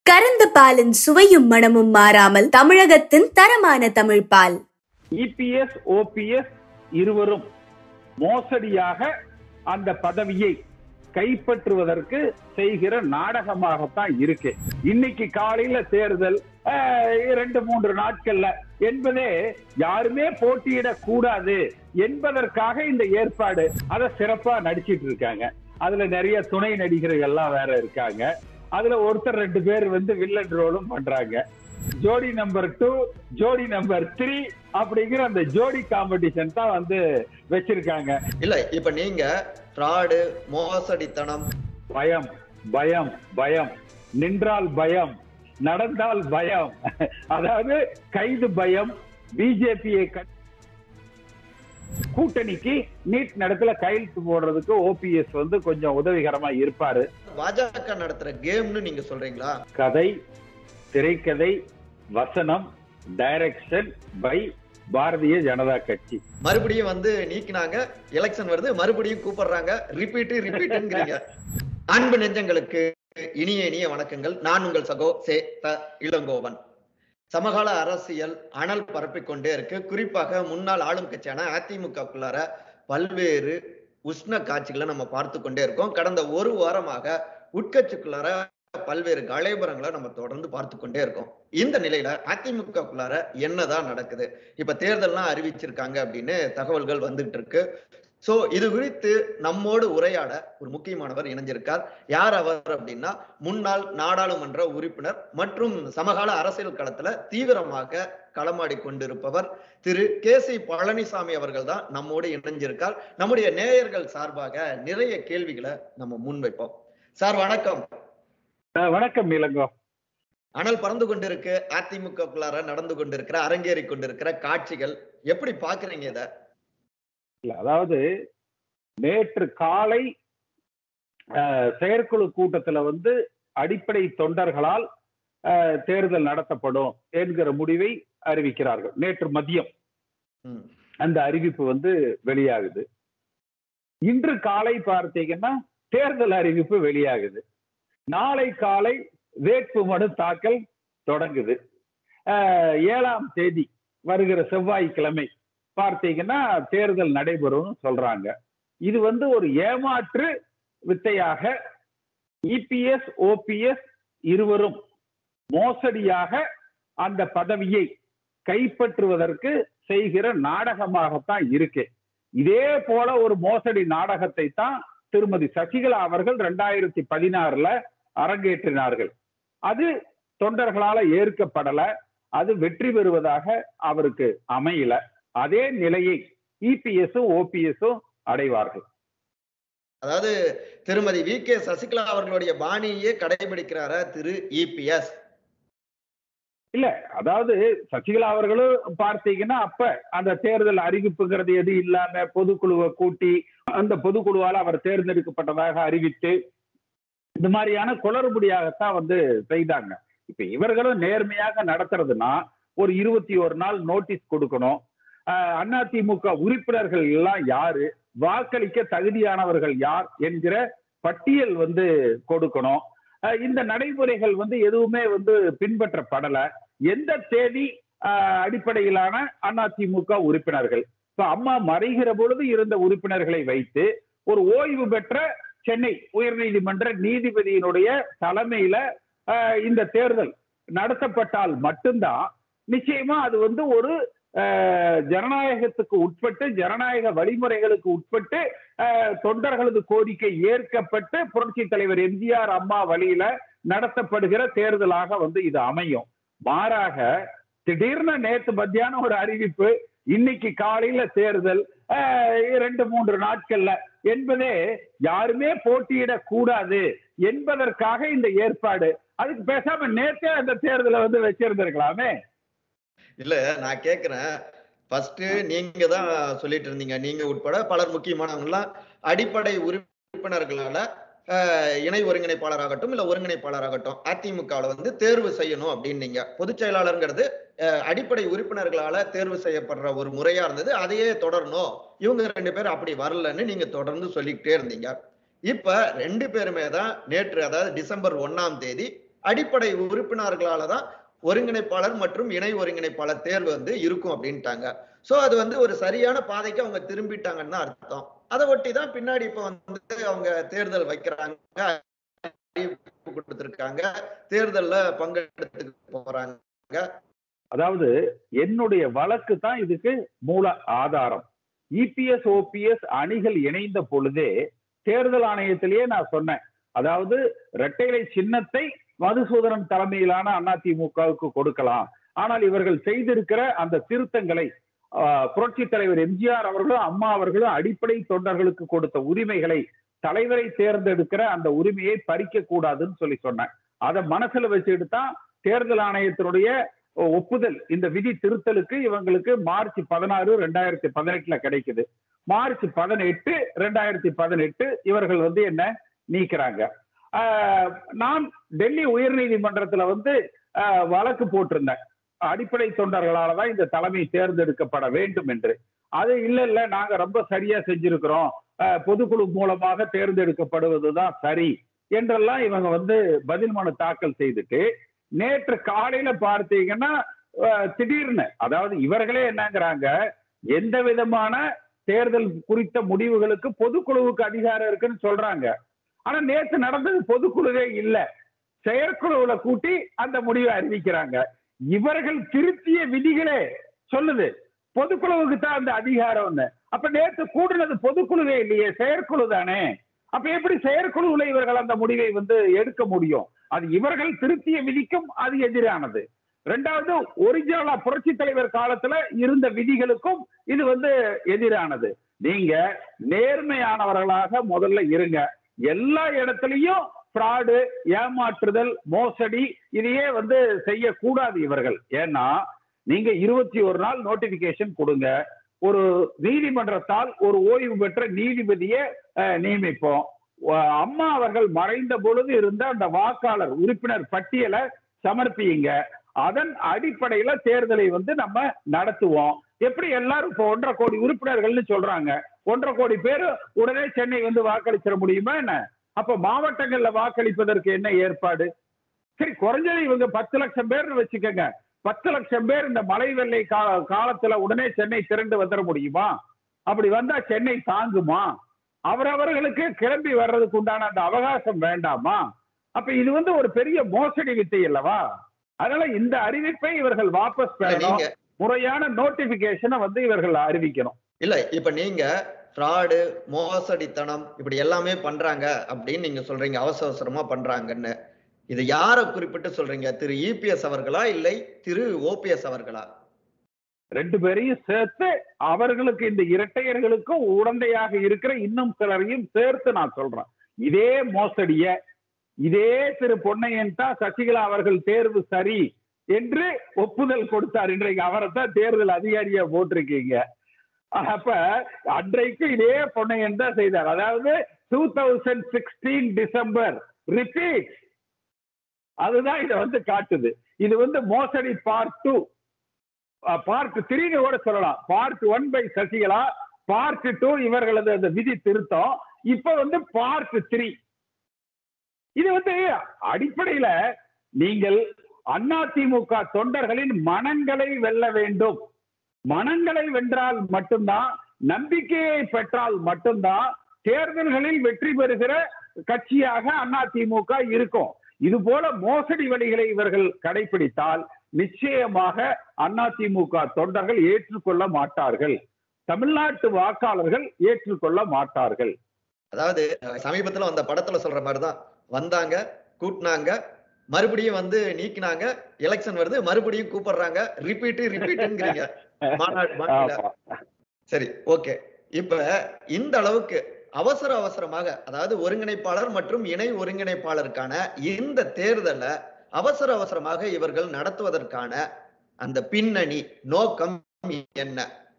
கறந்த பாலின் சுவையும் மணமும் மாறாமல் தமிழகத்தின் தரமான தமிழ் பால் இபிஎஸ் ஓபிஎஸ் இருவரும் மோசடியாக அந்த பதவியை கைப்பற்றுவதற்கு செய்கிற நாடகமாகத்தான் இருக்கு இன்னைக்கு காலையில தேர்தல் ஆஹ், இரண்டு மூன்று நாட்கள்ல என்பதே யாருமே போட்டியிடக் கூடாது என்பதற்காக இந்த ஏற்பாடு அதை சிறப்பா நடிச்சிட்டு இருக்காங்க அதுல நிறைய துணை நடிகர்கள் எல்லாம் வேற இருக்காங்க அதுல ஒருத்தர் ரெண்டு பேர் வந்து வில்லன் ரோலும் பண்றாங்க ஜோடி நம்பர் டூ ஜோடி நம்பர் த்ரீ அப்படிங்கிற அந்த ஜோடி காம்படிஷன் தான் வந்து வச்சிருக்காங்க இல்ல இப்ப நீங்க ஃப்ராடு மோசடித்தனம் பயம் பயம் பயம் நின்றால் பயம் நடந்தால் பயம் அதாவது கைது பயம் பிஜேபியை கூட்டணிக்கு நீட் நடத்துல கையெழுத்து போடுறதுக்கு ஓபிஎஸ் வந்து கொஞ்சம் உதவிகரமா இருப்பாரு பாஜக நடத்துற கேம்னு நீங்க சொல்றீங்களா கதை திரைக்கதை வசனம் டைரக்ஷன் பை பாரதிய ஜனதா கட்சி மறுபடியும் வந்து நீக்கினாங்க எலெக்ஷன் வருது மறுபடியும் கூப்பிடுறாங்க ரிப்பீட் ரிப்பீட்ங்கிறீங்க அன்பு நெஞ்சங்களுக்கு இனிய இனிய வணக்கங்கள் நான் உங்கள் சகோ சே த இளங்கோவன் சமகால அரசியல் அனல் பரப்பிக் கொண்டே இருக்கு குறிப்பாக முன்னாள் ஆளும் கட்சியான அதிமுகக்குள்ளார பல்வேறு உஷ்ண காட்சிகளை நம்ம பார்த்து கொண்டே இருக்கோம் கடந்த ஒரு வாரமாக உட்கட்சிக்குள்ளார பல்வேறு கலைபரங்களை நம்ம தொடர்ந்து பார்த்து கொண்டே இருக்கோம் இந்த நிலையில அதிமுகக்குள்ளார என்னதான் நடக்குது இப்ப தேர்தல்லாம் அறிவிச்சிருக்காங்க அப்படின்னு தகவல்கள் வந்துட்டு இருக்கு சோ இது குறித்து நம்மோடு உரையாட ஒரு முக்கியமானவர் இணைஞ்சிருக்கார் யார் அவர் அப்படின்னா முன்னாள் நாடாளுமன்ற உறுப்பினர் மற்றும் சமகால அரசியல் களத்துல தீவிரமாக களமாடி கொண்டிருப்பவர் திரு கே சி பழனிசாமி அவர்கள் தான் நம்மோடு இணைஞ்சிருக்கார் நம்முடைய நேயர்கள் சார்பாக நிறைய கேள்விகளை நம்ம முன்வைப்போம் சார் வணக்கம் அஹ் வணக்கம் இளங்கோ அனல் பறந்து கொண்டிருக்கு அதிமுகக்குள்ளார நடந்து கொண்டிருக்கிற அரங்கேறி கொண்டிருக்கிற காட்சிகள் எப்படி பாக்குறீங்க இத இல்ல அதாவது நேற்று காலை அஹ், செயற்குழு கூட்டத்துல வந்து அடிப்படை தொண்டர்களால் அஹ், தேர்தல் நடத்தப்படும் என்கிற முடிவை அறிவிக்கிறார்கள் நேற்று மதியம் ம், அந்த அறிவிப்பு வந்து வெளியாகுது இன்று காலை பார்த்தீங்கன்னா தேர்தல் அறிவிப்பு வெளியாகுது நாளை காலை வேட்பு மனு தாக்கல் தொடங்குது அஹ், ஏழாம் தேதி வருகிற செவ்வாய்க்கிழமை பார்த்தீங்கன்னா தேர்தல் நடைபெறும்னு சொல்றாங்க இது வந்து ஒரு ஏமாற்று வித்தையாக இபிஎஸ் ஓபிஎஸ் இருவரும் மோசடியாக அந்த பதவியை கைப்பற்றுவதற்கு செய்கிற நாடகமாகத்தான் இருக்கு இதே போல ஒரு மோசடி நாடகத்தை தான் திருமதி சசிகலா அவர்கள் ரெண்டாயிரத்தி பதினாறுல அரங்கேற்றினார்கள் அது தொண்டர்களால ஏற்கப்படல அது வெற்றி பெறுவதாக அவருக்கு அமையல அதே நிலையை இபிஎஸும் ஓபிஎஸும் அடைவார்கள் அதாவது திருமதி வி கே சசிகலா அவர்களுடைய பாணியே கடைபிடிக்கிறாரா திரு இபிஎஸ் இல்ல அதாவது சசிகலா அவர்களும் பார்த்தீங்கன்னா அப்ப அந்த தேர்தல் அறிவிப்புங்கிறது எது இல்லாம பொதுக்குழுவை கூட்டி அந்த பொதுக்குழுவால அவர் தேர்ந்தெடுக்கப்பட்டதாக அறிவித்து இந்த மாதிரியான குளறுபடியாகத்தான் வந்து செய்தாங்க இப்ப இவர்களும் நேர்மையாக நடத்துறதுன்னா ஒரு இருபத்தி ஒரு நாள் நோட்டீஸ் கொடுக்கணும் ஆஹ் அதிமுக உறுப்பினர்கள் எல்லாம் யாரு வாக்களிக்க தகுதியானவர்கள் யார் என்கிற பட்டியல் வந்து கொடுக்கணும் ஆஹ் இந்த நடைமுறைகள் வந்து எதுவுமே வந்து பின்பற்றப்படல எந்த தேதி ஆஹ் அடிப்படையிலான அதிமுக உறுப்பினர்கள் இப்ப அம்மா மறைகிற பொழுது இருந்த உறுப்பினர்களை வைத்து ஒரு ஓய்வு பெற்ற சென்னை உயர்நீதிமன்ற நீதிபதியினுடைய தலைமையில ஆஹ் இந்த தேர்தல் நடத்தப்பட்டால் மட்டும்தான் நிச்சயமா அது வந்து ஒரு ஆஹ் ஜனநாயகத்துக்கு உட்பட்டு ஜனநாயக வழிமுறைகளுக்கு உட்பட்டு ஆஹ் தொண்டர்களது கோரிக்கை ஏற்கப்பட்டு புரட்சி தலைவர் எம்ஜிஆர் அம்மா வழியில நடத்தப்படுகிற தேர்தலாக வந்து இது அமையும் மாறாக திடீர்னு நேத்து மத்தியானம் ஒரு அறிவிப்பு இன்னைக்கு காலையில தேர்தல் ஆஹ் இரண்டு மூன்று நாட்கள்ல என்பதே யாருமே போட்டியிடக் கூடாது என்பதற்காக இந்த ஏற்பாடு அதுக்கு பேசாம நேத்தே அந்த தேர்தலை வந்து வச்சிருந்திருக்கலாமே இல்ல நான் கேக்குறேன் ஃபர்ஸ்ட் நீங்க தான் சொல்லிட்டு இருந்தீங்க நீங்க உட்பட பலர் முக்கியமானவங்க எல்லாம் அடிப்படை உறுப்பினர்களால அஹ், இணை ஒருங்கிணைப்பாளராகட்டும் இல்ல ஒருங்கிணைப்பாளராகட்டும் அதிமுகவில் வந்து தேர்வு செய்யணும் அப்படின்னீங்க பொதுச் செயலாளருங்கிறது அஹ், அடிப்படை உறுப்பினர்களால தேர்வு செய்யப்படுற ஒரு முறையா இருந்தது அதையே தொடரணும் இவங்க ரெண்டு பேரும் அப்படி வரலன்னு நீங்க தொடர்ந்து சொல்லிக்கிட்டே இருந்தீங்க இப்ப ரெண்டு பேருமே தான் நேற்று அதாவது டிசம்பர் ஒண்ணாம் தேதி அடிப்படை உறுப்பினர்களால தான் ஒருங்கிணைப்பாளர் மற்றும் இணை ஒருங்கிணைப்பாளர் தேர்வு வந்து இருக்கும் அப்படின்ட்டாங்க சோ அது வந்து ஒரு சரியான பாதைக்கு அவங்க திரும்பிட்டாங்கன்னு தான் அர்த்தம் அதை ஒட்டி தான் பின்னாடி இப்ப வந்து அவங்க தேர்தல் வைக்கிறாங்க அறிவிப்பு கொடுத்திருக்காங்க தேர்தல்ல பங்கெடுத்துக்க போறாங்க அதாவது என்னுடைய வழக்கு தான் இதுக்கு மூல ஆதாரம் இபிஎஸ் ஓபிஎஸ் அணிகள் இணைந்த பொழுதே தேர்தல் ஆணையத்திலேயே நான் சொன்னேன் அதாவது இரட்டைலை சின்னத்தை மதுசூதனன் தலைமையிலான அதிமுகவுக்கு கொடுக்கலாம் ஆனால் இவர்கள் செய்திருக்கிற அந்த திருத்தங்களை ஆஹ், புரட்சித் தலைவர் எம்ஜிஆர் அவர்களும் அம்மா அவர்களும் அடிப்படை தொண்டர்களுக்கு கொடுத்த உரிமைகளை தலைவரை தேர்ந்தெடுக்கிற அந்த உரிமையை பறிக்க கூடாதுன்னு சொல்லி சொன்னேன் அதை மனசுல வச்சுட்டு தான் தேர்தல் ஆணையத்தினுடைய ஒப்புதல் இந்த விதி திருத்தலுக்கு இவங்களுக்கு மார்ச் பதினாறு ரெண்டாயிரத்தி பதினெட்டுல கிடைக்குது மார்ச் பதினெட்டு ரெண்டாயிரத்தி பதினெட்டு இவர்கள் வந்து என்ன நீக்கிறாங்க ஆஹ் நான் டெல்லி உயர்நீதிமன்றத்துல வந்து ஆஹ் வழக்கு போட்டிருந்தேன் அடிப்படை தொண்டர்களால தான் இந்த தலைமை தேர்ந்தெடுக்கப்பட வேண்டும் என்று அது இல்ல இல்ல நாங்க ரொம்ப சரியா செஞ்சிருக்கிறோம் ஆஹ் பொதுக்குழு மூலமாக தேர்ந்தெடுக்கப்படுவதுதான் சரி என்றெல்லாம் இவங்க வந்து பதில் மனு தாக்கல் செய்துட்டு நேற்று காலையில பார்த்தீங்கன்னா ஆஹ் திடீர்னு அதாவது இவர்களே என்னங்கிறாங்க எந்த விதமான தேர்தல் குறித்த முடிவுகளுக்கு பொதுக்குழுவுக்கு அதிகாரம் இருக்குன்னு சொல்றாங்க ஆனா நேத்து நடந்தது பொதுக்குழுவே இல்ல செயற்குழுவுல கூட்டி அந்த முடிவை அறிவிக்கிறாங்க இவர்கள் திருத்திய விதிகளே சொல்லுது பொதுக்குழுவுக்கு தான் அந்த அதிகாரம்னு அப்ப நேத்து கூடுனது பொதுக்குழுவே இல்லையே செயற்குழு தானே அப்ப எப்படி செயற்குழுவுல இவர்கள் அந்த முடிவை வந்து எடுக்க முடியும் அது இவர்கள் திருத்திய விதிக்கும் அது எதிரானது ரெண்டாவது ஒரிஜினலா புரட்சி தலைவர் காலத்துல இருந்த விதிகளுக்கும் இது வந்து எதிரானது நீங்க நேர்மையானவர்களாக முதல்ல இருங்க எல்லா இடத்துலயும் ஃப்ராடு ஏமாற்றுதல் மோசடி இதையே வந்து செய்யக்கூடாது இவர்கள் ஏன்னா நீங்க இருபத்தி ஒரு நாள் நோட்டிபிகேஷன் கொடுங்க ஒரு நீதிமன்றத்தால் ஒரு ஓய்வு பெற்ற நீதிபதியை அஹ், நியமிப்போம் வ- அம்மா அவர்கள் மறைந்த பொழுது இருந்த அந்த வாக்காளர் உறுப்பினர் பட்டியலை சமர்ப்பியுங்க அதன் அடிப்படையில தேர்தலை வந்து நம்ம நடத்துவோம் எப்படி எல்லாரும் இப்போ ஒன்றரை கோடி உறுப்பினர்கள்னு சொல்றாங்க ஒன்றரை கோடி பேர் உடனே சென்னை வந்து வாக்களிச்சிட முடியுமா என்ன அப்ப மாவட்டங்கள்ல வாக்களிப்பதற்கு என்ன ஏற்பாடு சரி குறைஞ்சது இவங்க பத்து லட்சம் பேர்னு வச்சுக்கோங்க பத்து லட்சம் பேர் இந்த மழை வெள்ளை கால காலத்துல உடனே சென்னை திரண்டு வந்துட முடியுமா அப்படி வந்தா சென்னை தாங்குமா அவரவர்களுக்கு கிளம்பி வர்றதுக்கு உண்டான அந்த அவகாசம் வேண்டாமா அப்ப இது வந்து ஒரு பெரிய மோசடி வித்தை அல்லவா அதனால இந்த அறிவிப்பை இவர்கள் வாபஸ் இல்ல, பெறணும் நீங்க முறையான நோட்டிபிகேஷனை வந்து இவர்கள் அறிவிக்கணும் இல்ல இப்ப நீங்க ஃப்ராடு மோசடித்தனம் இப்படி எல்லாமே பண்றாங்க அப்படின்னு நீங்க சொல்றீங்க அவசர அவசரமா பண்றாங்கன்னு இது யார குறிப்பிட்டு சொல்றீங்க திரு இபிஎஸ் அவர்களா இல்லை திரு ஓபிஎஸ் அவர்களா ரெண்டு பேரையும் சேர்த்து அவர்களுக்கு இந்த இரட்டையர்களுக்கும் உடந்தையாக இருக்கிற இன்னும் சிலரையும் சேர்த்து நான் சொல்றேன் இதே மோசடிய இதே திரு பொன்னையன் தான் சசிகலா அவர்கள் தேர்வு சரி என்று ஒப்புதல் கொடுத்தார் இன்றைக்கு அவரை தான் தேர்தல் அதிகாரியா போட்டிருக்கீங்க அப்ப அன்றைக்கு இதே பொன்னையன் தான் செய்தார் அதாவது two thousand sixteen December repeat அதுதான் இதை வந்து காட்டுது இது வந்து மோசடி பார்ட் டூ பார்ட் த்ரீன்னு கூட சொல்லலாம் part one by Sasikala part two இவர்களது அந்த விதி திருத்தம் இப்ப வந்து பார்ட் த்ரீ இது வந்து அடிப்படையில நீங்கள் அதிமுக தொண்டர்களின் மனங்களை வெல்ல வேண்டும் மனங்களை வென்றால் மட்டும்தான் நம்பிக்கையை பெற்றால் மட்டும்தான் தேர்தல்களில் வெற்றி பெறுகிற கட்சியாக அதிமுக இருக்கும் இது போல மோசடி வழிகளை இவர்கள் கடைபிடித்தால் நிச்சயமாக அதிமுக தொண்டர்கள் ஏற்றுக்கொள்ள மாட்டார்கள் தமிழ்நாட்டு வாக்காளர்கள் ஏற்றுக்கொள்ள மாட்டார்கள் அதாவது சமீபத்துல வந்த படத்துல சொல்ற மாதிரிதான் வந்தாங்க கூட்டினாங்க மறுபடியும் வந்து நீக்கினாங்க எலெக்ஷன் வருது மறுபடியும் கூப்பிடுறாங்க ரிப்பீட் ரிப்பீட்ங்கிறீங்க மாநாடு மாநாடு ஆமா. சரி ஓகே இப்ப இந்த அளவுக்கு அவசர அவசரமாக அதாவது ஒருங்கிணைப்பாளர் மற்றும் இணை ஒருங்கிணைப்பாளருக்கான இந்த தேர்தலை அவசர அவசரமாக இவர்கள் நடத்துவதற்கான அந்த பின்னணி நோக்கம் என்ன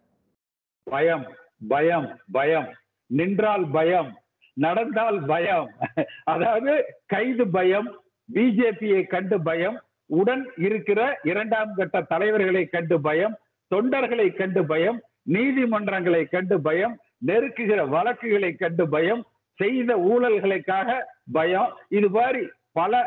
பயம் பயம் பயம் நின்றால் பயம் நடந்தால் பயம் அதாவது கைது பயம் பிஜேபியை கண்டு பயம் உடன் இருக்கிற இரண்டாம் கட்ட தலைவர்களை கண்டு பயம் தொண்டர்களை கண்டு பயம் நீதிமன்றங்களை கண்டு பயம் நெருக்குகிற வழக்குகளை கண்டு பயம் செய்த ஊழல்களுக்காக பயம் இது மாதிரி பல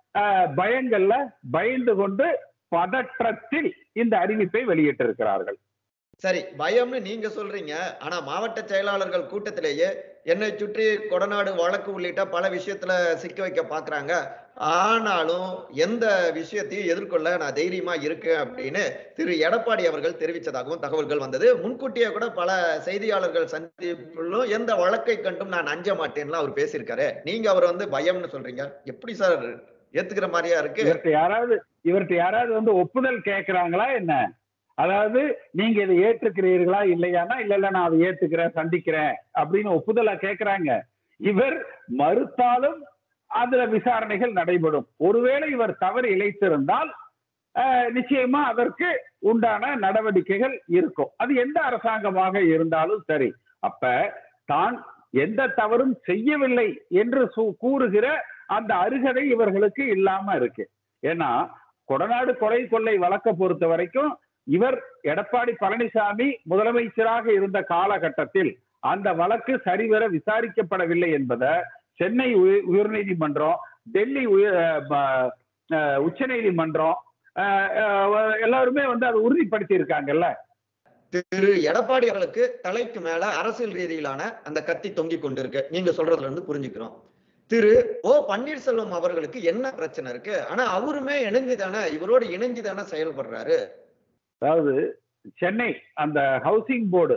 அஹ், பயங்கள்ல பயந்து கொண்டு பதற்றத்தில் இந்த அறிவிப்பை வெளியிட்டிருக்கிறார்கள் சரி பயம்னு நீங்க சொல்றீங்க ஆனா மாவட்ட செயலாளர்கள் கூட்டத்திலேயே என்னை சுற்றி கொடநாடு வழக்கு உள்ளிட்ட பல விஷயத்துல சிக்க வைக்க பாக்குறாங்க ஆனாலும் எந்த விஷயத்தையும் எதிர்கொள்ள நான் தைரியமா இருக்கேன் அப்படின்னு திரு எடப்பாடி அவர்கள் தெரிவித்ததாகவும் தகவல்கள் வந்தது முன்கூட்டியே கூட பல செய்தியாளர்கள் சந்திப்பிலும் எந்த வழக்கை கண்டும் நான் அஞ்ச மாட்டேன்லாம் அவர் பேசியிருக்காரு நீங்க அவர் வந்து பயம்னு சொல்றீங்க எப்படி சார் ஏத்துக்கிற மாதிரியா இருக்கு இவர்கிட்ட யாராவது இவர்கிட்ட யாராவது வந்து ஒப்புதல் கேட்கிறாங்களா என்ன அதாவது நீங்க இதை ஏற்றுக்கிறீர்களா இல்லையானா இல்ல இல்ல நான் அதை ஏத்துக்கிறேன் சந்திக்கிறேன் அப்படின்னு ஒப்புதலா கேட்கிறாங்க இவர் மறுத்தாலும் அதுல விசாரணைகள் நடைபெறும் ஒருவேளை இவர் தவறு இழைத்திருந்தால் ஆஹ், நிச்சயமா அதற்கு உண்டான நடவடிக்கைகள் இருக்கும் அது எந்த அரசாங்கமாக இருந்தாலும் சரி அப்ப தான் எந்த தவறும் செய்யவில்லை என்று சு- கூறுகிற அந்த அருகதை இவர்களுக்கு இல்லாம இருக்கு ஏன்னா கொடநாடு கொலை கொள்ளை வழக்க பொறுத்த வரைக்கும் இவர் எடப்பாடி பழனிசாமி முதலமைச்சராக இருந்த காலகட்டத்தில் அந்த வழக்கு சரிவர விசாரிக்கப்படவில்லை என்பதை சென்னை உய- உயர்நீதிமன்றம் டெல்லி உயர் உச்ச நீதிமன்றம் எல்லாருமே வந்து அதை உறுதிப்படுத்தி இருக்காங்கல்ல திரு எடப்பாடி அவர்களுக்கு தலைக்கு மேல அரசியல் ரீதியிலான அந்த கத்தி தொங்கிக் கொண்டிருக்கு நீங்க சொல்றதுல இருந்து புரிஞ்சுக்கிறோம் திரு ஓ பன்னீர்செல்வம் அவர்களுக்கு என்ன பிரச்சனை இருக்கு ஆனா அவருமே இணைஞ்சு தானே இவரோட இணைஞ்சு தானே செயல்படுறாரு அதாவது சென்னை அந்த ஹவுசிங் போர்டு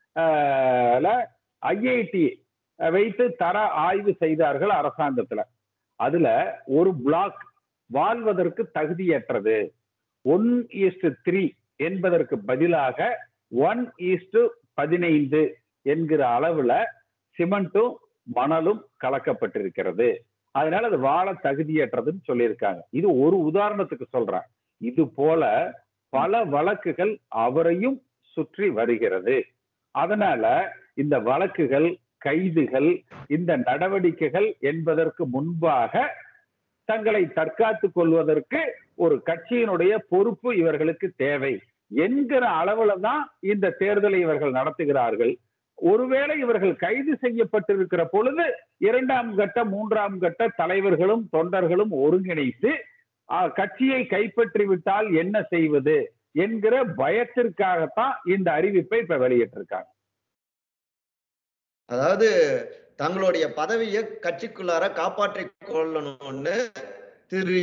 ஐஐடி வைத்து தர ஆய்வு செய்தார்கள் அரசாங்கத்துல அதுல ஒரு பிளாக் வாழ்வதற்கு தகுதியற்றது ஒன் ஈஸ்ட் த்ரீ என்பதற்கு பதிலாக ஒன் ஈஸ்ட் பதினைந்து என்கிற அளவுல சிமெண்ட்டும் மணலும் கலக்கப்பட்டிருக்கிறது அதனால அது வாழ தகுதியற்றதுன்னு சொல்லியிருக்காங்க இது ஒரு உதாரணத்துக்கு சொல்றேன் இது போல பல வழக்குகள் அவரையும் சுற்றி வருகிறது அதனால இந்த வழக்குகள் கைதுகள் இந்த நடவடிக்கைகள் என்பதற்கு முன்பாக தங்களை தற்காத்துக் கொள்வதற்கு ஒரு கட்சியினுடைய பொறுப்பு இவர்களுக்கு தேவை என்கிற அளவுல தான் இந்த தேர்தலை இவர்கள் நடத்துகிறார்கள் ஒருவேளை இவர்கள் கைது செய்யப்பட்டிருக்கிற பொழுது இரண்டாம் கட்ட மூன்றாம் கட்ட தலைவர்களும் தொண்டர்களும் ஒருங்கிணைத்து ஆஹ், கட்சியை கைப்பற்றி விட்டால் என்ன செய்வது என்கிற பயத்திற்காகத்தான் இந்த அறிவிப்பை இப்ப வெளியிட்டிருக்காங்க அதாவது தங்களுடைய பதவியை கட்சிக்குள்ளார காப்பாற்றிக் கொள்ளணும்னு திரு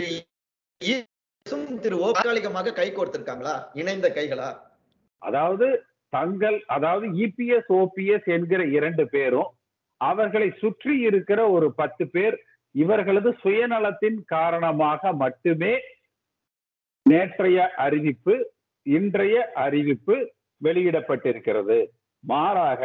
ஈசும் திரு ஓ தற்காலிகமாக கை கோர்த்திருக்காங்களா இணைந்த கைகளா அதாவது தங்கள் அதாவது இபிஎஸ் ஓபிஎஸ் என்கிற இரண்டு பேரும் அவர்களை சுற்றி இருக்கிற ஒரு பத்து பேர் இவர்களது சுயநலத்தின் காரணமாக மட்டுமே நேற்றைய அறிவிப்பு இன்றைய அறிவிப்பு வெளியிடப்பட்டிருக்கிறது மாறாக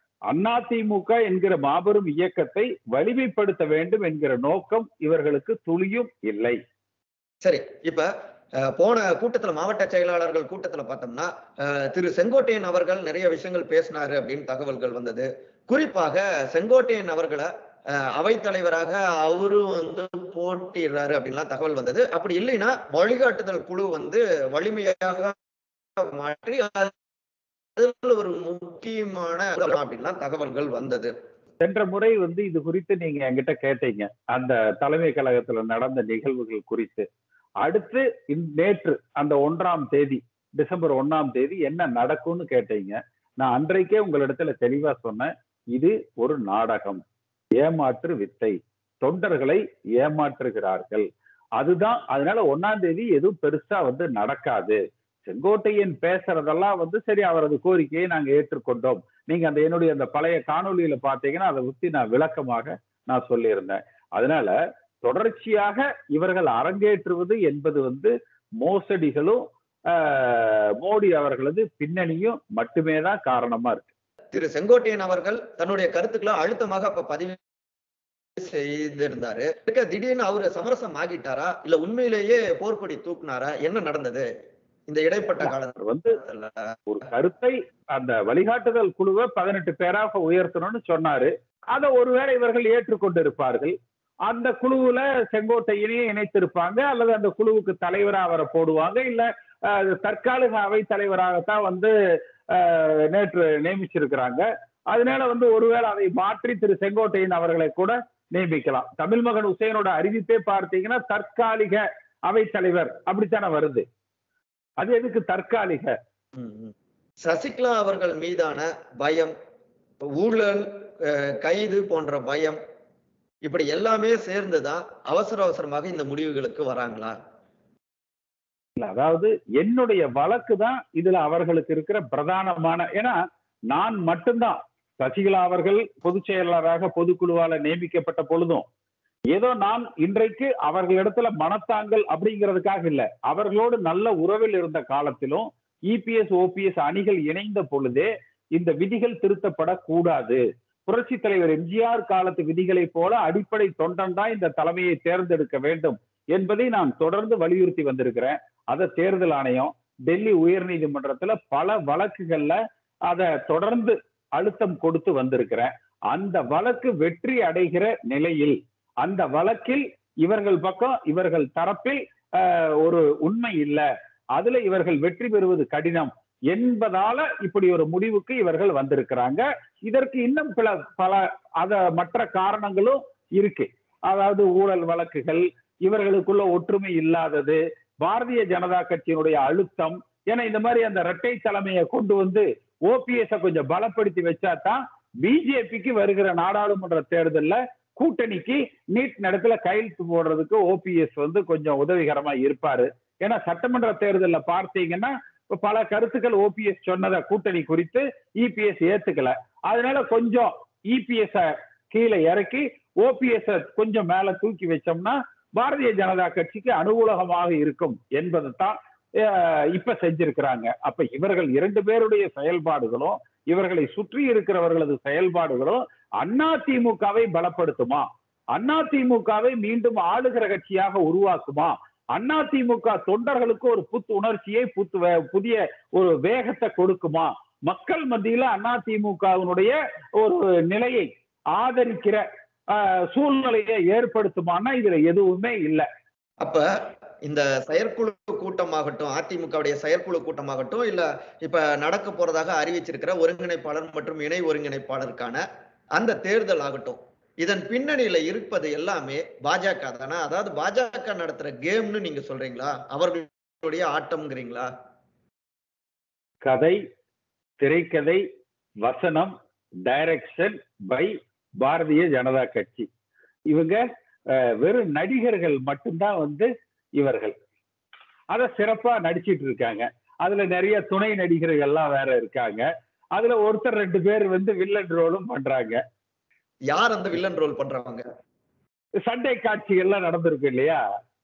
அதிமுக என்கிற மாபெரும் இயக்கத்தை வலிமைப்படுத்த வேண்டும் என்கிற நோக்கம் இவர்களுக்கு துளியும் இல்லை சரி இப்ப அஹ், போன கூட்டத்துல மாவட்ட செயலாளர்கள் கூட்டத்துல பார்த்தோம்னா அஹ், திரு செங்கோட்டையன் அவர்கள் நிறைய விஷயங்கள் பேசினாரு அப்படின்னு தகவல்கள் வந்தது குறிப்பாக செங்கோட்டையன் அவர்களை அஹ், அவைத்தலைவராக அவரும் வந்து போட்டிடுறாரு அப்படின்லாம் தகவல் வந்தது அப்படி இல்லைன்னா வழிகாட்டுதல் குழு வந்து வலிமையாக மாற்றி அதுல ஒரு முக்கியமான அப்படின்லாம் தகவல்கள் வந்தது சென்ற முறை வந்து இது குறித்து நீங்க என்கிட்ட கேட்டீங்க அந்த தலைமை கழகத்துல நடந்த நிகழ்வுகள் குறித்து அடுத்து இந்த- நேற்று அந்த ஒன்றாம் தேதி டிசம்பர் ஒண்ணாம் தேதி என்ன நடக்கும்னு கேட்டீங்க நான் அன்றைக்கே உங்களிடத்துல தெளிவா சொன்னேன் இது ஒரு நாடகம் ஏமாற்று வித்தை தொண்டர்களை ஏமாற்றுகிறார்கள் அதுதான் அதனால ஒண்ணாம் தேதி எதுவும் பெருசா வந்து நடக்காது செங்கோட்டையன் பேசுறதெல்லாம் வந்து சரி அவரது கோரிக்கையை நாங்க ஏற்றுக்கொண்டோம் நீங்க அந்த என்னுடைய அந்த பழைய காணொளியில பாத்தீங்கன்னா அதை பத்தி நான் விளக்கமாக நான் சொல்லியிருந்தேன் அதனால தொடர்ச்சியாக இவர்கள் அரங்கேற்றுவது என்பது வந்து மோசடிகளும் ஆஹ், மோடி அவர்களது பின்னணியும் மட்டுமே தான் காரணமா இருக்கு திரு செங்கோட்டையன் அவர்கள் தன்னுடைய கருத்துக்களை அழுத்தமாக அப்ப பதிவு செய்திருந்தாரு இருக்க திடீர்னு அவரு சமரசம் ஆகிட்டாரா இல்ல உண்மையிலேயே போர்க்கொடி தூக்குனாரா என்ன நடந்தது இந்த இடைப்பட்ட காலத்துல அவர் வந்து ஒரு கருத்தை அந்த வழிகாட்டுதல் குழுவை பதினெட்டு பேராக உயர்த்தணும்னு சொன்னாரு அதை ஒருவேளை இவர்கள் ஏற்றுக்கொண்டிருப்பார்கள் அந்த குழுவுல செங்கோட்டையினையும் இணைத்திருப்பாங்க அல்லது அந்த குழுவுக்கு தலைவரா அவரை போடுவாங்க இல்ல அஹ், தற்காலிக அவை தலைவராகத்தான் வந்து அஹ், நேற்று நியமிச்சிருக்கிறாங்க அதனால வந்து ஒருவேளை அதை மாற்றி திரு செங்கோட்டையன் அவர்களை கூட நியமிக்கலாம் தமிழ் மகன் உசேனோட அறிவிப்பே பார்த்தீங்கன்னா தற்காலிக அவைத்தலைவர் அப்படித்தானே வருது அது எதுக்கு தற்காலிக ம், ம். சசிகலா அவர்கள் மீதான பயம் ஊழல் அஹ், கைது போன்ற பயம் இப்படி எல்லாமே சேர்ந்துதான் அவசர அவசரமாக இந்த முடிவுகளுக்கு வராங்களா இல்ல அதாவது என்னுடைய வழக்கு தான் இதுல அவர்களுக்கு இருக்கிற பிரதானமான ஏன்னா நான் மட்டும்தான் சசிகலா அவர்கள் பொதுச் செயலாளராக பொதுக்குழுவால நியமிக்கப்பட்ட பொழுதும் ஏதோ நான் இன்றைக்கு அவர்களிடத்துல மனத்தாங்கல் அப்படிங்கிறதுக்காக இல்ல அவர்களோடு நல்ல உறவில் இருந்த காலத்திலும் இபிஎஸ் ஓபிஎஸ் அணிகள் இணைந்த பொழுதே இந்த விதிகள் திருத்தப்படக்கூடாது புரட்சி தலைவர் எம்ஜிஆர் காலத்து விதிகளைப் போல அடிப்படை தொண்டன் தான் இந்த தலைமையை தேர்ந்தெடுக்க வேண்டும் என்பதை நான் தொடர்ந்து வலியுறுத்தி வந்திருக்கிறேன் அதை தேர்தல் ஆணையம் டெல்லி உயர்நீதிமன்றத்துல பல வழக்குகள்ல அதை தொடர்ந்து அழுத்தம் கொடுத்து வந்திருக்கிறேன் அந்த வழக்கு வெற்றி அடைகிற நிலையில் அந்த வழக்கில் இவர்கள் பக்கம் இவர்கள் தரப்பில் ஆஹ், ஒரு உண்மை இல்ல அதுல இவர்கள் வெற்றி பெறுவது கடினம் என்பதால இப்படி ஒரு முடிவுக்கு இவர்கள் வந்திருக்கிறாங்க இதற்கு இன்னும் பல பல அத மற்ற காரணங்களும் இருக்கு அதாவது ஊழல் வழக்குகள் இவர்களுக்குள்ள ஒற்றுமை இல்லாதது பாரதிய ஜனதா கட்சியினுடைய அழுத்தம் ஏன்னா இந்த மாதிரி அந்த இரட்டை தலைமையை கொண்டு வந்து ஓபிஎஸ் கொஞ்சம் பலப்படுத்தி வச்சா தான் பிஜேபிக்கு வருகிற நாடாளுமன்ற தேர்தல்ல கூட்டணிக்கு நீட் நடத்துல கையெழுத்து போடுறதுக்கு ஓபிஎஸ் வந்து கொஞ்சம் உதவிகரமா இருப்பாரு ஏன்னா சட்டமன்ற தேர்தல்ல பார்த்தீங்கன்னா இப்ப பல கருத்துக்கள் ஓபிஎஸ் சொன்னதை கூட்டணி குறித்து இபிஎஸ் ஏத்துக்கல அதனால கொஞ்சம் இபிஎஸ் கீழே இறக்கி ஓபிஎஸ் கொஞ்சம் மேல தூக்கி வச்சோம்னா பாரதிய ஜனதா கட்சிக்கு அனுகூலகமாக இருக்கும் என்பதை தான் அஹ், இப்ப செஞ்சிருக்கிறாங்க அப்ப இவர்கள் இரண்டு பேருடைய செயல்பாடுகளும் இவர்களை சுற்றி இருக்கிறவர்களது செயல்பாடுகளும் அண்ணா திமுகவை பலப்படுத்துமா அண்ணா திமுகவை மீண்டும் ஆளுகிற கட்சியாக உருவாக்குமா அண்ணா திமுக தொண்டர்களுக்கு ஒரு புத்து உணர்ச்சியை புத்து வே- புதிய ஒரு வேகத்தை கொடுக்குமா மக்கள் மத்தியில அண்ணா திமுகவினுடைய ஒரு நிலையை ஆதரிக்கிற ஆஹ், சூழ்நிலையை ஏற்படுத்துமான்னா இதுல எதுவுமே இல்லை அப்ப இந்த செயற்குழு கூட்டமாகட்டும் அதிமுகவுடைய செயற்குழு கூட்டமாகட்டும் இல்ல இப்ப நடக்க போறதாக அறிவிச்சிருக்கிற ஒருங்கிணைப்பாளர் மற்றும் இணை ஒருங்கிணைப்பாளருக்கான அந்த தேர்தல் ஆகட்டும் இதன் பின்னணியில இருப்பது எல்லாமே பாஜக தானே அதாவது பாஜக நடத்துற கேம்னு நீங்க சொல்றீங்களா அவர்களுடைய ஆட்டம்ங்கிறீங்களா கதை திரைக்கதை வசனம் டைரக்ஷன் பை பாரதிய ஜனதா கட்சி இவங்க அஹ், வெறும் நடிகர்கள் மட்டும்தான் வந்து இவர்கள் அத சிறப்பா நடிச்சிட்டு இருக்காங்க அதுல நிறைய துணை நடிகர்கள்லாம் வேற இருக்காங்க அதுல ஒருத்தர் ரெண்டு பேர் வந்து வில்லன் ரோலும் பண்றாங்க யார் அந்த வில்லன் ரோல் பண்றவங்க சண்டை காட்சிகள்லாம் நடந்திருக்கு இல்லையா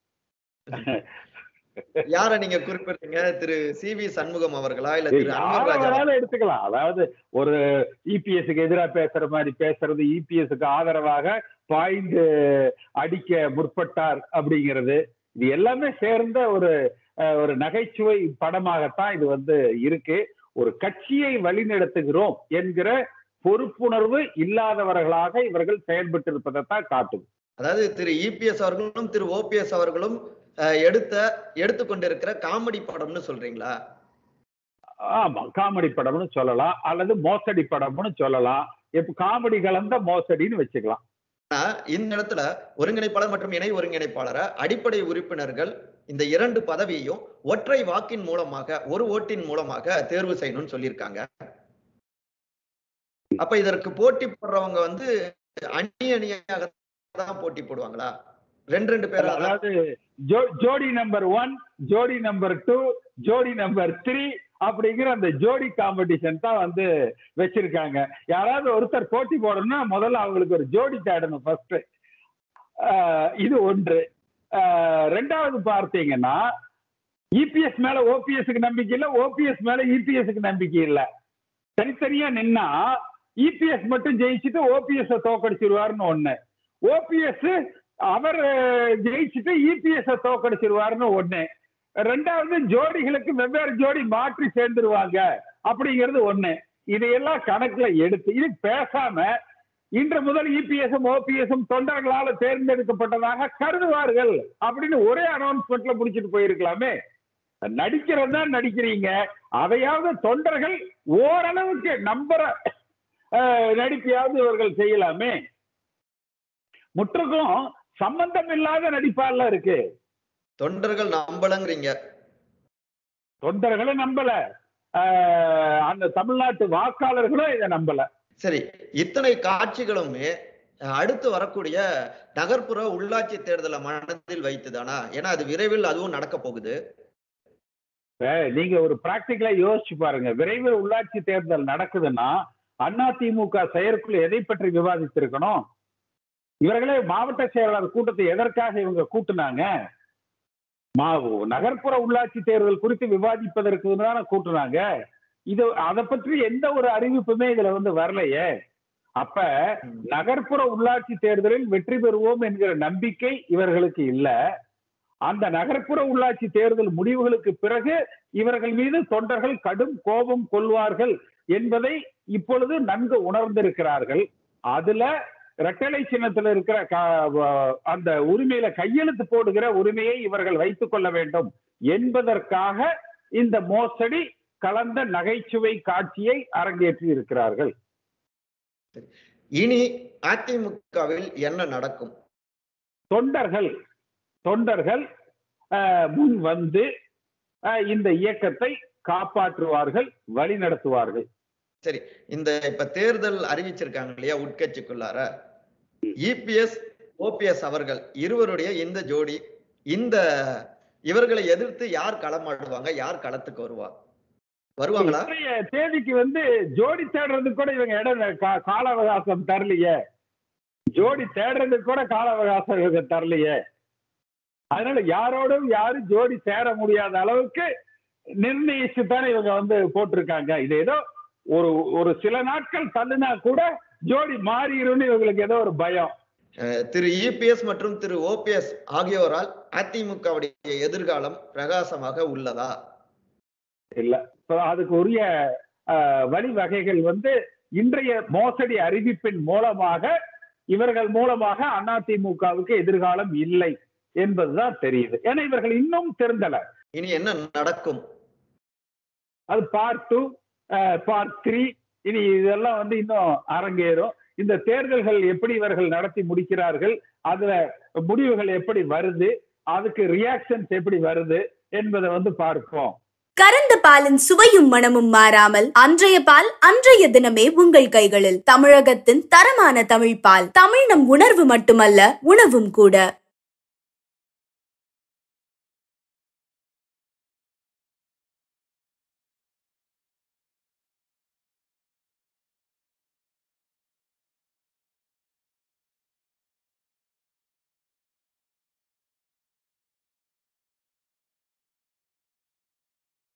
யார நீங்க குறிப்பிடுறீங்க திரு சி வி சண்முகம் அவர்களா இல்ல திரு யார அன்வர் ராஜா வேணாலும் எடுத்துக்கலாம் அதாவது ஒரு இபிஎஸ்க்கு எதிராக பேசுற மாதிரி பேசுறது இபிஎஸ்க்கு ஆதரவாக பாய்ந்து அடிக்க முற்பட்டார் அப்படிங்கிறது இது எல்லாமே சேர்ந்த ஒரு அஹ், ஒரு நகைச்சுவை படமாகத்தான் இது வந்து இருக்கு ஒரு கட்சியை வழிநடத்துகிறோம் என்கிற பொறுப்புணர்வு இல்லாதவர்களாக இவர்கள் செயல்பட்டு இருப்பதைத்தான் காட்டும் அதாவது திரு இபிஎஸ் அவர்களும் திரு ஓபிஎஸ் அவர்களும் அஹ், எடுத்த எடுத்துக்கொண்டிருக்கிற காமெடி படம்னு சொல்றீங்களா ஆமா காமெடி படம்னு சொல்லலாம் அல்லது மோசடி படம்னு சொல்லலாம் இப்ப காமெடி கலந்த மோசடின்னு வச்சுக்கலாம் ஆனா, இந்த இடத்துல ஒருங்கிணைப்பாளர் மற்றும் இணை ஒருங்கிணைப்பாளரை அடிப்படை உறுப்பினர்கள் இந்த இரண்டு பதவியையும் ஒற்றை வாக்கின் மூலமாக ஒரு ஓட்டின் மூலமாக தேர்வு செய்யணும்னு சொல்லியிருக்காங்க அப்ப இதற்கு போட்டி போடுறவங்க வந்து அணி அணியாக தான் போட்டி போடுவாங்களா ரெண்டு ரெண்டு பேரா தான் அதாவது ஜோ- ஜோடி நம்பர் ஒன் ஜோடி நம்பர் டூ ஜோடி நம்பர் த்ரீ அப்படிங்கிற அந்த ஜோடி காம்படிஷன் தான் வந்து வச்சிருக்காங்க யாராவது ஒருத்தர் போட்டி போடணும்னா முதல்ல அவங்களுக்கு ஒரு ஜோடி தேடணும் ஃபர்ஸ்ட் இது ஒன்று ஆஹ் ரெண்டாவது பார்த்தீங்கன்னா இபிஎஸ் மேல ஓபிஎஸ்க்கு நம்பிக்கை இல்ல ஓபிஎஸ் மேல இபிஎஸ்க்கு நம்பிக்கை இல்ல தனித்தனியா நின்னா இபிஎஸ் மட்டும் ஜெயிச்சுட்டு ஓபிஎஸ் தோக்கடிச்சிருவாருன்னு ஒண்ணு ஓபிஎஸ் அவர் அஹ், ஜெயிச்சுட்டு இபிஎஸ் தோக்கடிச்சிருவாருன்னு ஒண்ணு ரெண்டாவது ஜோடிகளுக்கு வெவ்வேறு ஜோடி மாற்றி சேர்ந்துருவாங்க அப்படிங்கிறது ஒண்ணு இதையெல்லாம் கணக்குல எடுத்து இது பேசாம இன்று முதல் இபிஎஸும் ஓபிஎஸும் தொண்டர்களால தேர்ந்தெடுக்கப்பட்டதாக கருதுவார்கள் அப்படின்னு ஒரே அனௌன்ஸ்மெண்ட்ல முடிச்சிட்டு போயிருக்கலாமே நடிக்கிறது தான் நடிக்கிறீங்க அதையாவது தொண்டர்கள் ஓரளவுக்கு நம்புற அஹ், நடிப்பையாவது இவர்கள் செய்யலாமே முற்றுக்கும் சம்பந்தம் இல்லாத நடிப்பால இருக்கு தொண்டர்கள் நம்பலங்கிறீங்க தொண்டர்களும் நம்பல ஆஹ் அந்த தமிழ்நாட்டு வாக்காளர்களும் இதை நம்பல சரி இத்தனை காட்சிகளுமே அஹ், அடுத்து வரக்கூடிய நகர்ப்புற உள்ளாட்சி தேர்தலை மனதில் வைத்துதானா ஏன்னா அது விரைவில் அதுவும் நடக்க போகுது இப்ப நீங்க ஒரு பிராக்டிக்கலா யோசிச்சு பாருங்க விரைவில் உள்ளாட்சி தேர்தல் நடக்குதுன்னா அதிமுக செயற்குழு எதை பற்றி விவாதித்திருக்கணும் இவர்களே மாவட்ட செயலாளர் கூட்டத்தை எதற்காக இவங்க கூட்டுனாங்க மா நகர்ப்புற உள்ளாட்சி தேர்தல் குறித்து விவாதிப்பதற்கு தானே கூட்டுனாங்க இது அதை பற்றி எந்த ஒரு அறிவிப்புமே இதுல வந்து வரலையே அப்ப நகர்ப்புற உள்ளாட்சி தேர்தலில் வெற்றி பெறுவோம் என்கிற நம்பிக்கை இவர்களுக்கு இல்ல அந்த நகர்ப்புற உள்ளாட்சி தேர்தல் முடிவுகளுக்கு பிறகு இவர்கள் மீது தொண்டர்கள் கடும் கோபம் கொள்வார்கள் என்பதை இப்பொழுது நன்கு உணர்ந்திருக்கிறார்கள் அதுல இரட்டலை சின்னத்துல இருக்கிற க- வ- அந்த உரிமையில கையெழுத்து போடுகிற உரிமையை இவர்கள் வைத்துக் கொள்ள வேண்டும் என்பதற்காக இந்த மோசடி கலந்த நகைச்சுவை காட்சியை அரங்கேற்றி இருக்கிறார்கள் இனி அதிமுகவில் என்ன நடக்கும் தொண்டர்கள் தொண்டர்கள் அஹ், முன் வந்து அஹ், இந்த இயக்கத்தை காப்பாற்றுவார்கள் வழி நடத்துவார்கள் சரி இந்த இப்ப தேர்தல் அறிவிச்சிருக்காங்க இல்லையா உட்கட்சிக்குள்ளார இபிஎஸ் ஓபிஎஸ் அவர்கள் இருவருடைய இந்த ஜோடி இந்த இவர்களை எதிர்த்து யார் களமாடுவாங்க யார் களத்துக்கு வருவா வருவாங்களா இன்றைய தேதிக்கு வந்து ஜோடி தேடுறதுக்கு கூட இவங்க இடம் கா- கால அவகாசம் தரலையே ஜோடி தேடுறதுக்கு கூட கால அவகாசம் இவங்க தரலையே அதனால யாரோடும் யாரும் ஜோடி தேட முடியாத அளவுக்கு நிர்ணயிச்சு தானே இவங்க வந்து போட்டிருக்காங்க இது ஏதோ ஒரு ஒரு சில நாட்கள் தள்ளுனா கூட ஜோடி மாறிடும்னு இவங்களுக்கு ஏதோ ஒரு பயம் அஹ் திரு இபிஎஸ் மற்றும் திரு ஓபிஎஸ் ஆகியோரால் அதிமுகவுடைய எதிர்காலம் பிரகாசமாக உள்ளதா இல்ல So அதுக்கு உரிய அஹ், வழிவகைகள் வந்து இன்றைய மோசடி அறிவிப்பின் மூலமாக இவர்கள் மூலமாக அதிமுகவுக்கு எதிர்காலம் இல்லை என்பதுதான் தெரியுது ஏன்னா இவர்கள் இன்னும் திருந்தல இனி என்ன நடக்கும் அது பார்ட் டூ பார்ட் த்ரீ இனி இதெல்லாம் வந்து இன்னும் அரங்கேறும் இந்த தேர்தல்கள் எப்படி இவர்கள் நடத்தி முடிக்கிறார்கள் அதுல முடிவுகள் எப்படி வருது அதுக்கு ரியாக்ஷன்ஸ் எப்படி வருது என்பதை வந்து பார்ப்போம் கறந்த பாலின் சுவையும் மனமும் மாறாமல் அன்றைய பால் அன்றைய தினமே உங்கள் கைகளில் தமிழகத்தின் தரமான தமிழ் பால் தமிழ் நம் உணர்வு மட்டுமல்ல உணவும் கூட